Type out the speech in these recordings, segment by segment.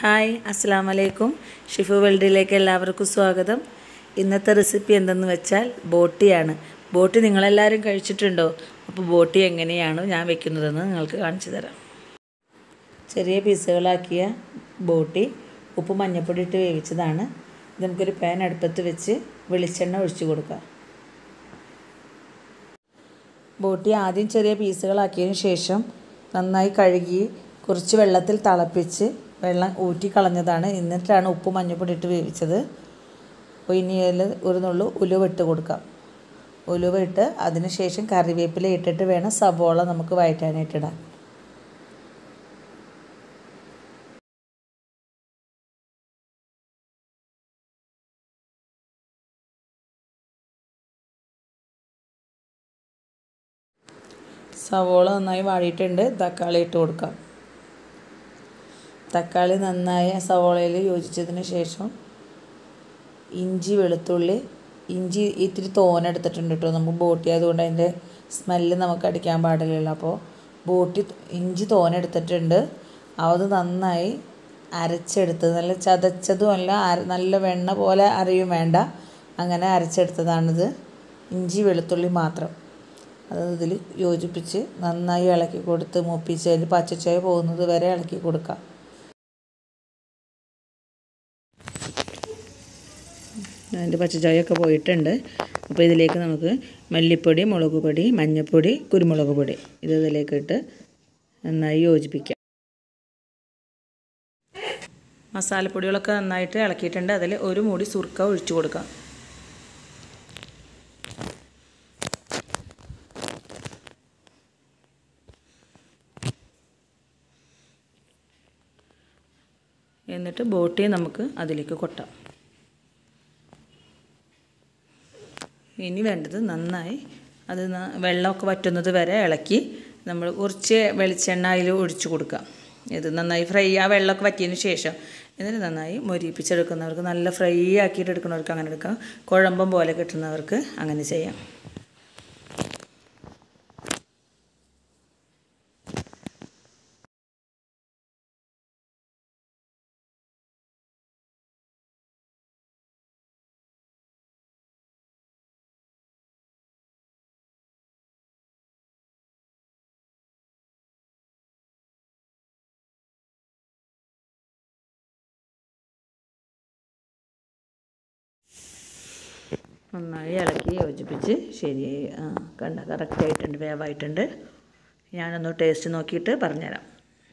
hi അസ്സാം വലൈക്കും ഷിഫു വേൾഡിലേക്ക് എല്ലാവർക്കും സ്വാഗതം ഇന്നത്തെ റെസിപ്പി എന്തെന്ന് വെച്ചാൽ ബോട്ടിയാണ് ബോട്ടി നിങ്ങളെല്ലാവരും കഴിച്ചിട്ടുണ്ടോ അപ്പോൾ ബോട്ടി എങ്ങനെയാണ് ഞാൻ വെക്കുന്നതെന്ന് നിങ്ങൾക്ക് കാണിച്ചു തരാം ചെറിയ പീസുകളാക്കിയ ബോട്ടി ഉപ്പ് മഞ്ഞൾപ്പൊടി ഇട്ട് വേവിച്ചതാണ് ഇത് നമുക്കൊരു പാൻ അടുപ്പത്ത് വെച്ച് വെളിച്ചെണ്ണ ഒഴിച്ചു കൊടുക്കാം ബോട്ടി ആദ്യം ചെറിയ പീസുകളാക്കിയതിന് ശേഷം നന്നായി കഴുകി കുറച്ച് വെള്ളത്തിൽ തിളപ്പിച്ച് വെള്ളം ഊറ്റി കളഞ്ഞതാണ് എന്നിട്ടാണ് ഉപ്പ് മഞ്ഞൾപ്പൊടി ഇട്ട് വേവിച്ചത് അപ്പോൾ ഇനി അതിൽ ഒരു നുള്ളു ഉലുവ ഇട്ട് കൊടുക്കാം ഉലുവ ഇട്ട് അതിന് ശേഷം കറിവേപ്പില ഇട്ടിട്ട് വേണം സവോള നമുക്ക് വഴറ്റാനായിട്ടിടാൻ സവോള നന്നായി വാടിയിട്ടുണ്ട് തക്കാളി ഇട്ട് കൊടുക്കാം തക്കാളി നന്നായി സവോളയിൽ യോജിച്ചതിന് ശേഷം ഇഞ്ചി വെളുത്തുള്ളി ഇഞ്ചി ഇത്തിരി തോനെടുത്തിട്ടുണ്ട് കേട്ടോ നമുക്ക് ബോട്ടി ആയതുകൊണ്ട് അതിൻ്റെ സ്മെല്ല് നമുക്ക് അടിക്കാൻ പാടില്ലല്ലോ അപ്പോൾ ബോട്ടി ഇഞ്ചി തോനെടുത്തിട്ടുണ്ട് അത് നന്നായി അരച്ചെടുത്ത് നല്ല ചതച്ചതും അല്ല അര നല്ല വെണ്ണ പോലെ അരയും വേണ്ട അങ്ങനെ അരച്ചെടുത്തതാണിത് ഇഞ്ചി വെളുത്തുള്ളി മാത്രം അത് ഇതിൽ യോജിപ്പിച്ച് നന്നായി ഇളക്കി കൊടുത്ത് മൂപ്പിച്ച് അതിൽ പച്ചച്ചായ പോകുന്നത് വരെ ഇളക്കി കൊടുക്കാം അതിൻ്റെ പച്ചച്ചായൊക്കെ പോയിട്ടുണ്ട് അപ്പോൾ ഇതിലേക്ക് നമുക്ക് മല്ലിപ്പൊടി മുളക് പൊടി മഞ്ഞൾപ്പൊടി കുരുമുളക് പൊടി ഇത് ഇതിലേക്ക് ഇട്ട് നന്നായി യോജിപ്പിക്കാം മസാലപ്പൊടികളൊക്കെ നന്നായിട്ട് ഇളക്കിയിട്ടുണ്ട് അതിൽ ഒരു മൂടി സുർക്ക ഒഴിച്ചു കൊടുക്കാം എന്നിട്ട് ബോട്ടി നമുക്ക് അതിലേക്ക് കൊട്ടാം ഇനി വേണ്ടത് നന്നായി അത് വെള്ളമൊക്കെ വറ്റുന്നത് വരെ ഇളക്കി നമ്മൾ കുറച്ച് വെളിച്ചെണ്ണ അതിൽ ഒഴിച്ചു കൊടുക്കുക ഇത് നന്നായി ഫ്രൈ ആ വെള്ളമൊക്കെ വറ്റിയതിന് ശേഷം എന്നിട്ട് നന്നായി മൊരിപ്പിച്ചെടുക്കുന്നവർക്ക് നല്ല ഫ്രൈ ആക്കിയിട്ട് എടുക്കുന്നവർക്ക് അങ്ങനെ എടുക്കാം കുഴമ്പം പോലെ കിട്ടുന്നവർക്ക് അങ്ങനെ ചെയ്യാം നന്നായി ഇളക്കി യോജിപ്പിച്ച് ശരിയായി ആ കണ്ട കറക്റ്റായിട്ടുണ്ട് വേവായിട്ടുണ്ട് ഞാനൊന്ന് ടേസ്റ്റ് നോക്കിയിട്ട് പറഞ്ഞുതരാം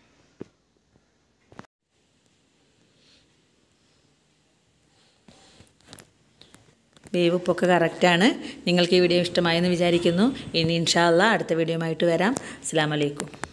വേവ് ഉപ്പൊക്കെ കറക്റ്റാണ് നിങ്ങൾക്ക് ഈ വീഡിയോ ഇഷ്ടമായെന്ന് വിചാരിക്കുന്നു ഇനി ഇൻഷാല്ല അടുത്ത വീഡിയോ ആയിട്ട് വരാം അസ്സാം വലൈക്കും